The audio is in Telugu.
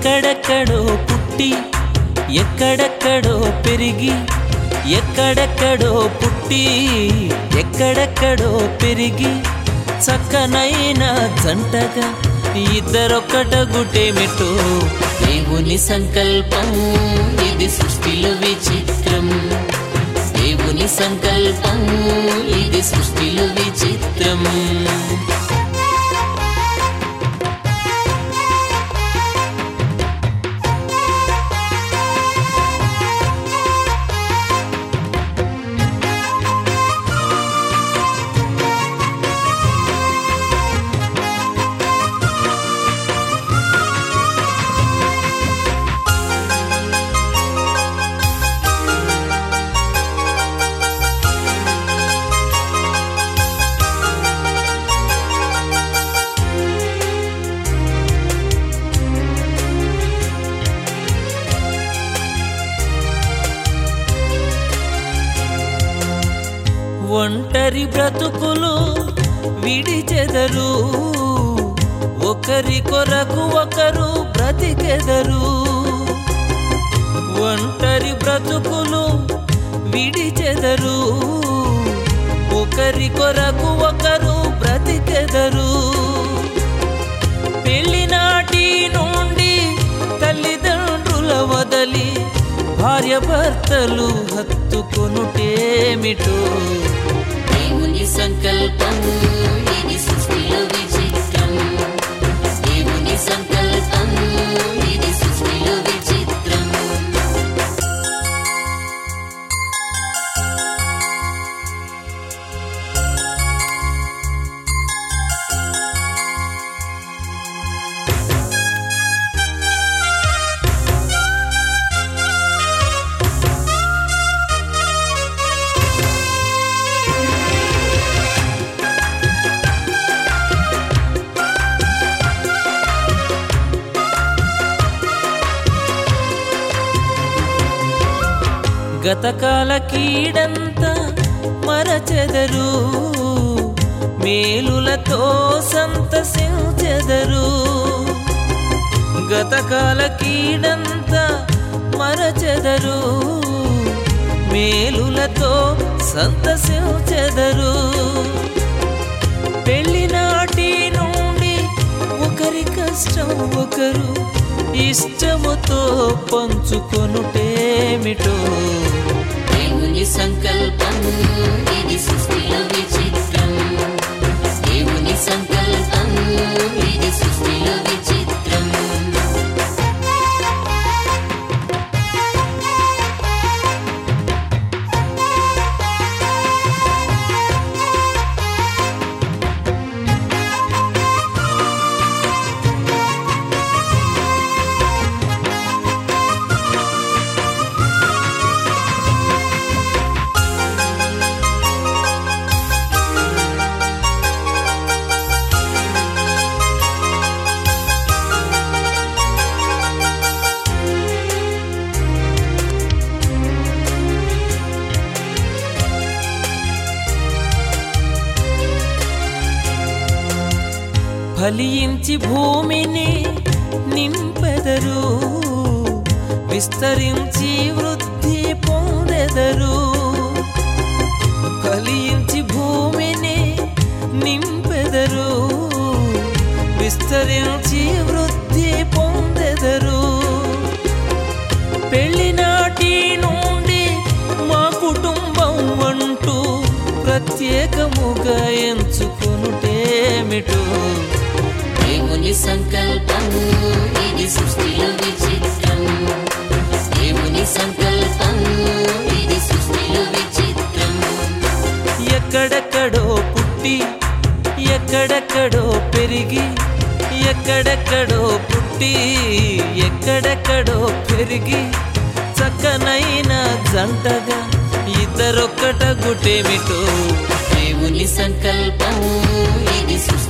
ఎక్కడెక్కడో పుట్టి ఎక్కడెక్కడో పెరిగి ఎక్కడెక్కడో పుట్టి ఎక్కడెక్కడో పెరిగి చక్కనైన జంటగా ఇద్దరొక్కట గుటేమిటో దేవుని సంకల్పం ఇది సృష్టిలో విచిత్రం దేవుని సంకల్పం ఇది సృష్టిలో విచిత్రం ఒంటరి బ్రతుకులు విడిచెదరు ఒకరి కొరకు ఒకరు బ్రతికెదరు ఒంటరి బ్రతుకులు విడిచెదరు ఒకరి కొరకు ఒకరు బ్రతికెదరు పెళ్లినాటి నుండి తల్లిదండ్రుల వదలి భార్య భర్తలు హత్తుకొనుటేమిటో దేవుని సంకల్పం ఇది సృష్టిలో విచిత్రం దేవుని సంకల్పం ఇది సృష్టిలో విచిత్రం గతకాల కీడంతా మరచెదరు మేలులతో సంతసించెదరు గతకాల కీడంతా మరచెదరు మేలులతో సంతసించెదరు పెళ్లినాటి నుండి ఒకరి కష్టం ఒకరు ఇష్టముతో పంచుకొనుటేమిటో దేవుని సంకల్పం ఇది సృష్టిలో విచిత్రం దేవుని సంకల్పం ఇది సృష్టిలో విచిత్రం ఫలించి భూమిని నింపెదరు విస్తరించి వృద్ధి పొందెదరు ఫలించి భూమిని నింపెదరు విస్తరించి వృద్ధి పొందెదరు పెళ్లినాటి నుండి మా కుటుంబం అంటూ ప్రత్యేకముగా ఎంచుకొనుటేమిటో దేవుని సంకల్పం ఇది సృష్టిలో విచిత్రం దేవుని సంకల్పం ఇది సృష్టిలో విచిత్రం ఎక్కడెక్కడో పుట్టి ఎక్కడెక్కడో పెరిగి ఎక్కడెక్కడో పుట్టి ఎక్కడెక్కడో పెరిగి చక్కనైన జంటగా ఇద్దరొక్కట గుటేమిటో దేవుని సంకల్పం ఇది సృష్టి